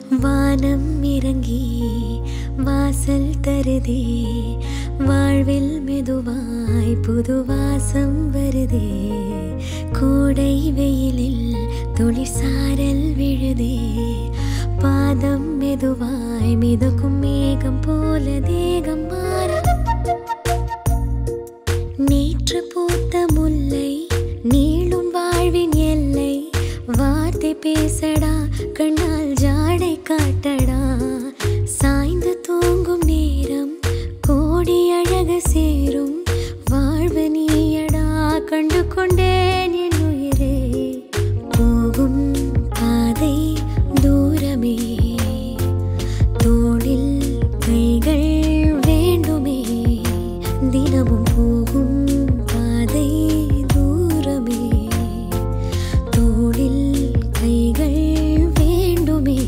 வானம் இறங்கி வாசல் தருதே வாழ்வில் மெதுவாய் புது வாசம் வருதே கோடை வெயிலில் தொழிற்சாரல் விழுதே பாதம் மெதுவாய் மிதக்கும் மேகம் போல தேகம் மாற நேற்று பூத்த முல்லை நீளும் வாழ்வின் எல்லை வார்த்தை பேசடா கண்ணால் ஜாடை காட்டடா சாய்ந்து தூங்கும் நேரம் கோடி அழகு சேரும் வாழ்வு நீயடா கண்டு கொண்டேன் என் உயிரே போகும் பாதை தூரமே தோளில் கைகள் வேண்டுமே தினமும் போகும் பாதை தூரமே தோளில் கைகள் வேண்டுமே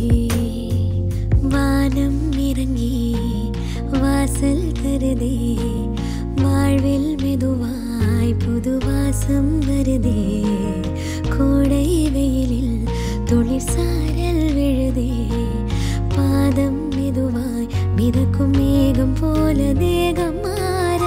வானம் இறங்கி வாசல் தருதே வாழ்வில் மெதுவாய் புது வாசம் வருதே கோடை வெயிலில் தொழிற்சாரல் விழுதே பாதம் மெதுவாய் மிதக்கும் மேகம் போல தேகம் மாற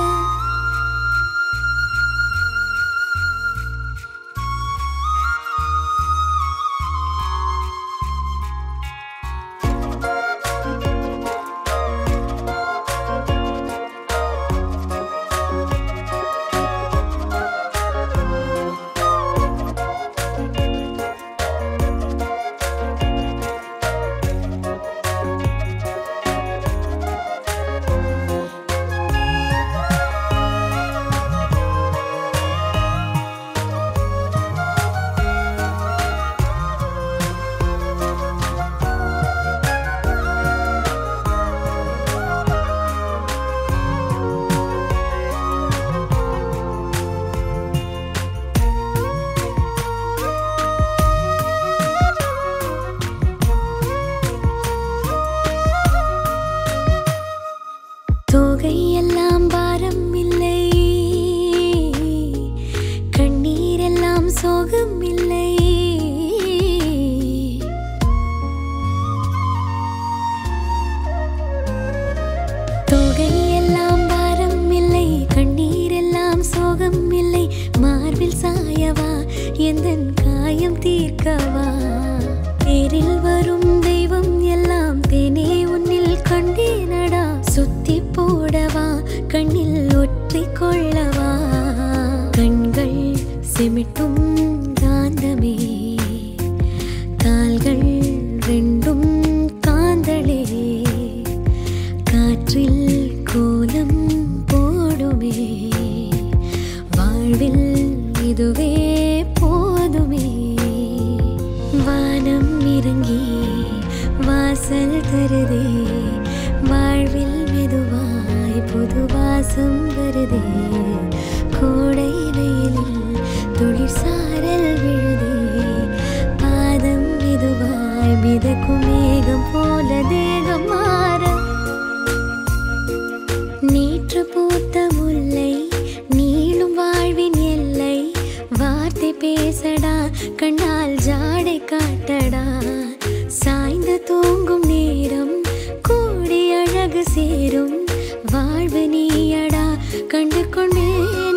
தோகை எல்லாம் பாரம் இல்லை கண்ணீர் எல்லாம் சோகம் இல்லை தோகை எல்லாம் பாரம் இல்லை கண்ணீர் எல்லாம் சோகம் இல்லை மார்பில் சாயவா எந்தன் காயம் தீர்க்கவா தேரில் வரும் தெய்வம் எல்லாம் தேனே உன்னில் கண்டேனடா சுத்தி போடவா கண்ணில் ஒற்றி கொள்ளவா கண்கள் சிமிட்டும் காந்தமே கால்கள் ரெண்டும் காந்தளே காற்றில் கோலம் போடுமே வாழ்வில் இதுவே போதுமே வானம் இறங்கி வாசல் தருதே வாழ்வில் மெதுவாய் புது வாசம் வருதே கோடை வெயிலில் தொழிற்சாரல் விழுதே பாதம் மெதுவாய் மிதக்கும் மேகம் போல தேகம் மாற நேற்று பூத்த முல்லை நீளும் வாழ்வின் எல்லை வார்த்தை பேசடா கண்ணால் ஜாடை காட்டடா சாய்ந்து தூங்கும் நேரம் கூடி அழகு சேரும் வாழ்வு நீயடா கண்டு கொண்டேன்